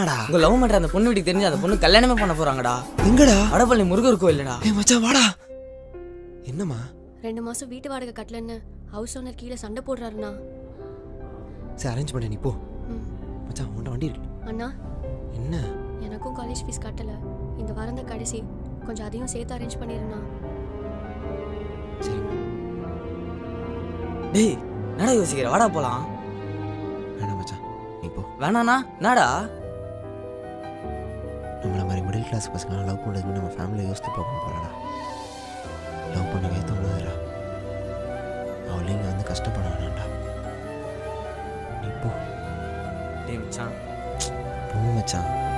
வாடா உங்க love matter அந்த பொண்ணு வீட்டுக்கு தெரிஞ்சு அந்த பொண்ணு கல்யாணமே பண்ண போறாங்கடா எங்கடா வடபழனி முருகர் கோயிலடா ஏய் மச்சான் வாடா என்னம்மா ரெண்டு மாசம் வீட்டு வாடகை கட்டலன்னு ஹவுஸ் ஓனர் கீழே சண்டை போடுறாருண்ணா சரி அரேஞ்ச் பண்ண நீ போ ம். மச்சான் உன்ட்ட வண்டி இருக்கு அண்ணா என்ன எனக்கும் காலேஜ் ஃபீஸ் கட்டல இந்த வாரம் தான் கடைசி கொஞ்சம் அதையும் சேர்த்து அரேஞ்ச் பண்ணிருண்ணா சரி டேய் என்னடா யோசிக்கிற வாடா போலாம் வேணாம் மச்சான் நீ போ வேணாண்ணா என்னடா நம்மள மாதிரி மிடில் கிளாஸ் பசங்க லவ் பண்ணுறதுக்கு நம்ம ஃபேமிலியை யோசித்து பார்க்கணும் போலடா லவ் பண்ணவே தோணுதுடா அவளையும் இங்கே வந்து கஷ்டப்பட வேணாம்டா நீ போ டேய் மச்சான் போ மச்சான்